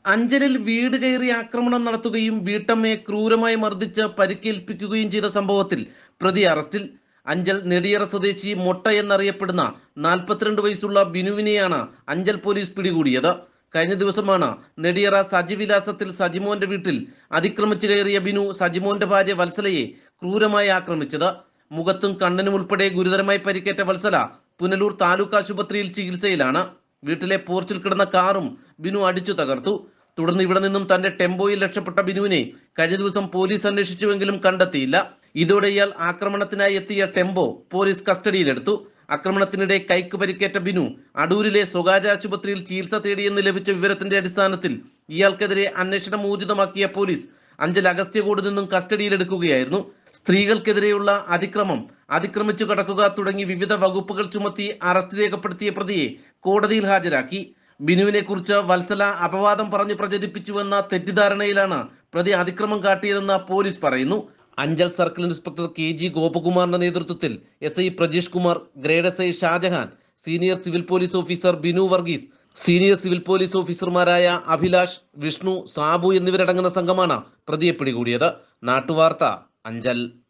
അഞ്ചലിൽ വീട് കയറി ആക്രമണം നടത്തുകയും വീട്ടമ്മയെ ക്രൂരമായി മർദ്ദിച്ച് പരിക്കേൽപ്പിക്കുകയും ചെയ്ത സംഭവത്തിൽ പ്രതി അറസ്റ്റിൽ അഞ്ചൽ നെടിയറ സ്വദേശി മൊട്ട എന്നറിയപ്പെടുന്ന നാൽപ്പത്തിരണ്ട് വയസ്സുള്ള ബിനുവിനെയാണ് അഞ്ചൽ പോലീസ് പിടികൂടിയത് കഴിഞ്ഞ ദിവസമാണ് നെടിയറ സജിവിലാസത്തിൽ സജിമോന്റെ വീട്ടിൽ അതിക്രമിച്ചു കയറിയ ബിനു സജിമോന്റെ ഭാര്യ വത്സലയെ ക്രൂരമായി ആക്രമിച്ചത് മുഖത്തും കണ്ണിനും ഉൾപ്പെടെ ഗുരുതരമായി പരിക്കേറ്റ വത്സല പുനലൂർ താലൂക്ക് ആശുപത്രിയിൽ ചികിത്സയിലാണ് വീട്ടിലെ പോർച്ചിൽ കിടന്ന കാറും ബിനു അടിച്ചു തകർത്തു തുടർന്ന് ഇവിടെ നിന്നും തന്റെ ടെമ്പോയിൽ രക്ഷപ്പെട്ട ബിനുവിനെ കഴിഞ്ഞ ദിവസം പോലീസ് അന്വേഷിച്ചുവെങ്കിലും കണ്ടെത്തിയില്ല ഇതോടെ ഇയാൾ ആക്രമണത്തിനായി എത്തിയ ടെമ്പോ പോലീസ് കസ്റ്റഡിയിലെടുത്തു ആക്രമണത്തിനിടെ കൈക്ക് പരിക്കേറ്റ ബിനു അടൂരിലെ സ്വകാര്യ ആശുപത്രിയിൽ ചികിത്സ തേടിയെന്ന് ലഭിച്ച വിവരത്തിന്റെ അടിസ്ഥാനത്തിൽ ഇയാൾക്കെതിരെ അന്വേഷണം ഊർജിതമാക്കിയ പോലീസ് അഞ്ചൽ അഗസ്ത്യകോട് നിന്നും കസ്റ്റഡിയിലെടുക്കുകയായിരുന്നു സ്ത്രീകൾക്കെതിരെയുള്ള അതിക്രമം അതിക്രമിച്ചു കടക്കുക തുടങ്ങി വിവിധ വകുപ്പുകൾ ചുമത്തി അറസ്റ്റ് രേഖപ്പെടുത്തിയ പ്രതിയെ കോടതിയിൽ ഹാജരാക്കി ബിനുവിനെ കുറിച്ച് വത്സല അപവാദം പറഞ്ഞു പ്രചരിപ്പിച്ചുവെന്ന തെറ്റിദ്ധാരണയിലാണ് പ്രതി അതിക്രമം കാട്ടിയതെന്ന് പോലീസ് പറയുന്നു Anchal circle inspector K G ഗോപകുമാറിന്റെ നേതൃത്വത്തിൽ S I Prajeesh Kumar grade S I Shajahan senior civil police officer Binu Varghese senior civil police ഓഫീസർമാരായ അഭിലാഷ് വിഷ്ണു സാബു എന്നിവരടങ്ങുന്ന സംഘമാണ് പ്രതിയെ പിടികൂടിയത് നാട്ടുവാർത്ത അഞ്ചൽ